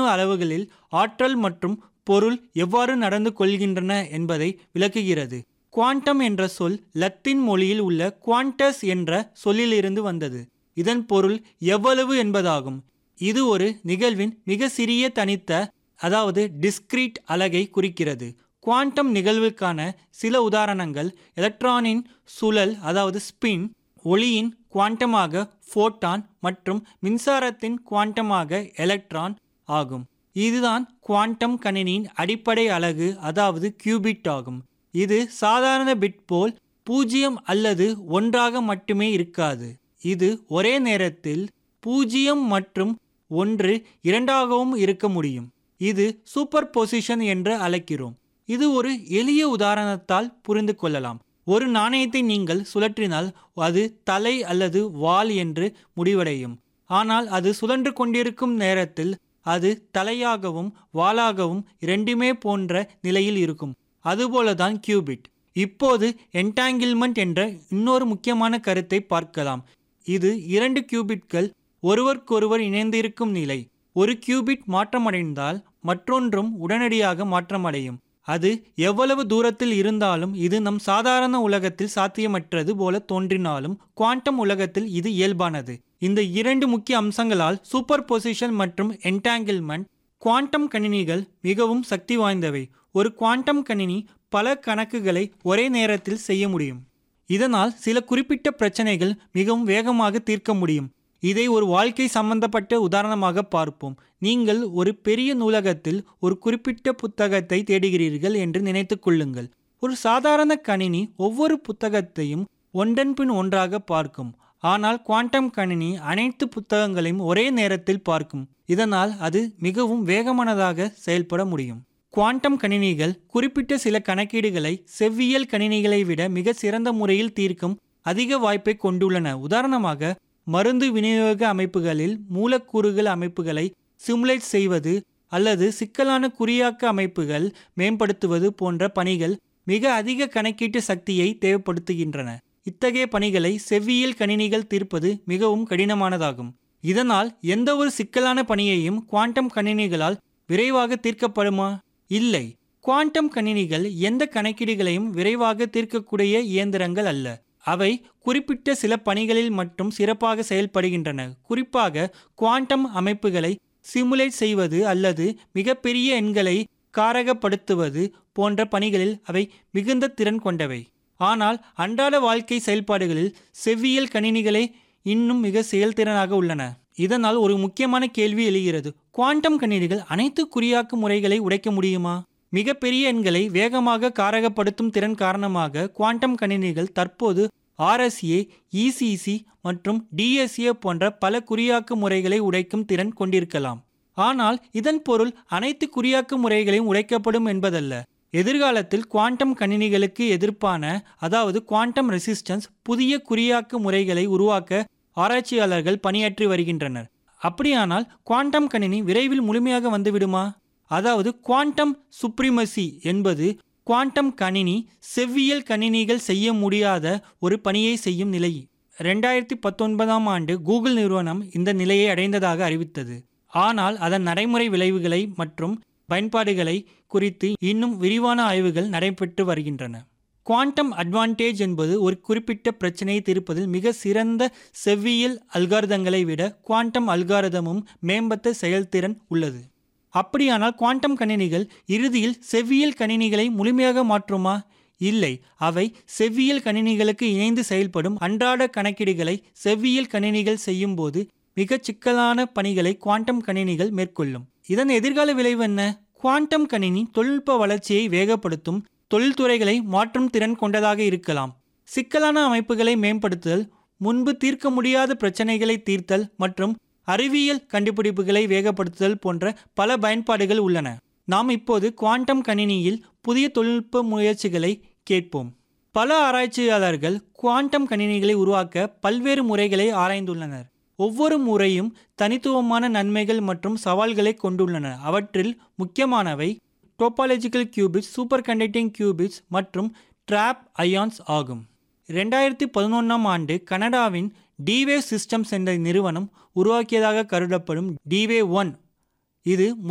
அணு அளவுகளில் ஆற்றல் மற்றும் பொருள் எவ்வாறு நடந்து கொள்கின்றன என்பதை விளக்குகிறது குவாண்டம் என்ற சொல் லத்தீன் மொழியில் உள்ள குவாண்டஸ் என்ற சொல்லிலிருந்து வந்தது இதன் பொருள் எவ்வளவு என்பதாகும் இது ஒரு நிகழ்வின் மிக சிறிய தனித்த அதாவது டிஸ்கிரீட் அலகை குறிக்கிறது குவாண்டம் நிகழ்வுக்கான சில உதாரணங்கள் எலக்ட்ரானின் சுழல் அதாவது ஸ்பின் ஒளியின் குவாண்டமாக ஃபோட்டான் மற்றும் மின்சாரத்தின் குவாண்டமாக எலக்ட்ரான் ஆகும் இதுதான் குவாண்டம் கணினியின் அடிப்படை அலகு அதாவது கியூபிட் ஆகும் இது சாதாரண பிட் போல் பூஜ்ஜியம் அல்லது ஒன்றாக மட்டுமே இருக்காது இது ஒரே நேரத்தில் பூஜ்ஜியம் மற்றும் ஒன்று இரண்டாகவும் இருக்க முடியும் இது சூப்பர் பொசிஷன் என்று அழைக்கிறோம் இது ஒரு எளிய உதாரணத்தால் புரிந்து கொள்ளலாம் ஒரு நாணயத்தை நீங்கள் சுழற்றினால் அது தலை அல்லது வால் என்று முடிவடையும் ஆனால் அது சுழன்று கொண்டிருக்கும் நேரத்தில் அது தலையாகவும் வாளாகவும் இரண்டுமே போன்ற நிலையில் இருக்கும் அதுபோலதான் கியூபிட் இப்போது என்டாங்கில்மெண்ட் என்ற இன்னொரு முக்கியமான கருத்தை பார்க்கலாம் இது இரண்டு கியூபிட்கள் ஒருவருக்கொருவர் இணைந்திருக்கும் நிலை ஒரு கியூபிட் மாற்றமடைந்தால் மற்றொன்றும் உடனடியாக மாற்றமடையும் அது எவ்வளவு தூரத்தில் இருந்தாலும் இது நம் சாதாரண உலகத்தில் சாத்தியமற்றது போல தோன்றினாலும் குவாண்டம் உலகத்தில் இது இயல்பானது இந்த இரண்டு முக்கிய அம்சங்களால் சூப்பர் பொசிஷன் மற்றும் என்டாங்கிள்மெண்ட் குவாண்டம் கணினிகள் மிகவும் சக்தி வாய்ந்தவை ஒரு குவாண்டம் கணினி பல கணக்குகளை ஒரே நேரத்தில் செய்ய முடியும் இதனால் சில குறிப்பிட்ட பிரச்சனைகள் மிகவும் வேகமாக தீர்க்க முடியும் இதை ஒரு வாழ்க்கை சம்பந்தப்பட்ட உதாரணமாக பார்ப்போம் நீங்கள் ஒரு பெரிய நூலகத்தில் ஒரு குறிப்பிட்ட புத்தகத்தை தேடுகிறீர்கள் என்று நினைத்துக் கொள்ளுங்கள் ஒரு சாதாரண கணினி ஒவ்வொரு புத்தகத்தையும் ஒன்றன் பின் ஒன்றாக பார்க்கும் ஆனால் குவாண்டம் கணினி அனைத்து புத்தகங்களையும் ஒரே நேரத்தில் பார்க்கும் இதனால் அது மிகவும் வேகமானதாக செயல்பட முடியும் குவாண்டம் கணினிகள் குறிப்பிட்ட சில கணக்கீடுகளை செவ்வியல் கணினிகளை விட மிக சிறந்த முறையில் தீர்க்கும் அதிக வாய்ப்பை கொண்டுள்ளன உதாரணமாக மருந்து விநியோக அமைப்புகளில் மூலக்கூறுகள் அமைப்புகளை சிமுலேட் செய்வது அல்லது சிக்கலான குறியாக்க அமைப்புகள் மேம்படுத்துவது போன்ற பணிகள் மிக அதிக கணக்கீட்டு சக்தியை தேவைப்படுத்துகின்றன இத்தகைய பணிகளை செவ்வியல் கணினிகள் தீர்ப்பது மிகவும் கடினமானதாகும் இதனால் எந்த ஒரு சிக்கலான பணியையும் குவாண்டம் கணினிகளால் விரைவாக தீர்க்கப்படுமா இல்லை குவாண்டம் கணினிகள் எந்த கணக்கீடுகளையும் விரைவாக தீர்க்கக்கூடிய இயந்திரங்கள் அல்ல அவை குறிப்பிட்ட சில பணிகளில் மட்டும் சிறப்பாக செயல்படுகின்றன குறிப்பாக குவாண்டம் அமைப்புகளை சிமுலேட் செய்வது அல்லது மிகப்பெரிய எண்களை காரகப்படுத்துவது போன்ற பணிகளில் அவை மிகுந்த திறன் கொண்டவை ஆனால் அன்றாட வாழ்க்கை செயல்பாடுகளில் செவ்வியல் கணினிகளே இன்னும் மிக செயல்திறனாக உள்ளன இதனால் ஒரு முக்கியமான கேள்வி எழுகிறது குவாண்டம் கணினிகள் அனைத்து குறியாக்கு முறைகளை உடைக்க முடியுமா மிகப்பெரிய எண்களை வேகமாக காரகப்படுத்தும் திறன் காரணமாக குவாண்டம் கணினிகள் தற்போது ஆர்எஸ்ஏ இசிசி மற்றும் டிஎஸ்ஏ போன்ற பல குறியாக்கு முறைகளை உடைக்கும் திறன் கொண்டிருக்கலாம் ஆனால் இதன் பொருள் அனைத்து குறியாக்கு முறைகளையும் உடைக்கப்படும் என்பதல்ல எதிர்காலத்தில் குவாண்டம் கணினிகளுக்கு எதிர்ப்பான அதாவது குவாண்டம் ரெசிஸ்டன்ஸ் புதிய குறியாக்கு முறைகளை உருவாக்க ஆராய்ச்சியாளர்கள் பணியாற்றி வருகின்றனர் அப்படியானால் குவாண்டம் கணினி விரைவில் முழுமையாக வந்துவிடுமா அதாவது குவாண்டம் சுப்ரிமசி என்பது குவாண்டம் கணினி செவ்வியல் கணினிகள் செய்ய முடியாத ஒரு பணியை செய்யும் நிலை ரெண்டாயிரத்தி பத்தொன்பதாம் ஆண்டு கூகுள் நிறுவனம் இந்த நிலையை அடைந்ததாக அறிவித்தது ஆனால் அதன் நடைமுறை விளைவுகளை மற்றும் பயன்பாடுகளை குறித்து இன்னும் விரிவான ஆய்வுகள் நடைபெற்று வருகின்றன குவாண்டம் அட்வான்டேஜ் என்பது ஒரு குறிப்பிட்ட பிரச்சனையை தீர்ப்பதில் மிக சிறந்த செவ்வியல் அல்காரதங்களை விட குவாண்டம் அல்காரதமும் மேம்பட்ட செயல்திறன் உள்ளது அப்படியானால் குவாண்டம் கணினிகள் இறுதியில் செவ்வியல் கணினிகளை முழுமையாக மாற்றுமா இல்லை அவை செவ்வியல் கணினிகளுக்கு இணைந்து செயல்படும் அன்றாட கணக்கீடுகளை செவ்வியல் கணினிகள் செய்யும்போது மிகச் சிக்கலான பணிகளை குவாண்டம் கணினிகள் மேற்கொள்ளும் இதன் எதிர்கால விளைவு என்ன குவாண்டம் கணினி தொழில்நுட்ப வளர்ச்சியை வேகப்படுத்தும் தொழில்துறைகளை மாற்றும் திறன் கொண்டதாக இருக்கலாம் சிக்கலான அமைப்புகளை மேம்படுத்துதல் முன்பு தீர்க்க முடியாத பிரச்சனைகளை தீர்த்தல் மற்றும் அறிவியல் கண்டுபிடிப்புகளை வேகப்படுத்துதல் போன்ற பல பயன்பாடுகள் உள்ளன நாம் இப்போது குவாண்டம் கணினியில் புதிய தொழில்நுட்ப முயற்சிகளை கேட்போம் பல ஆராய்ச்சியாளர்கள் குவாண்டம் கணினிகளை உருவாக்க பல்வேறு முறைகளை ஆராய்ந்துள்ளனர் ஒவ்வொரு முறையும் தனித்துவமான நன்மைகள் மற்றும் சவால்களை கொண்டுள்ளன அவற்றில் முக்கியமானவை topological qubits superconducting qubits மற்றும் ட்ராப் அயான்ஸ் ஆகும் ரெண்டாயிரத்தி பதினொன்றாம் ஆண்டு கனடாவின் டிவே சிஸ்டம்ஸ் என்ற நிறுவனம் உருவாக்கியதாக கருதப்படும் டிவே ஒன் இது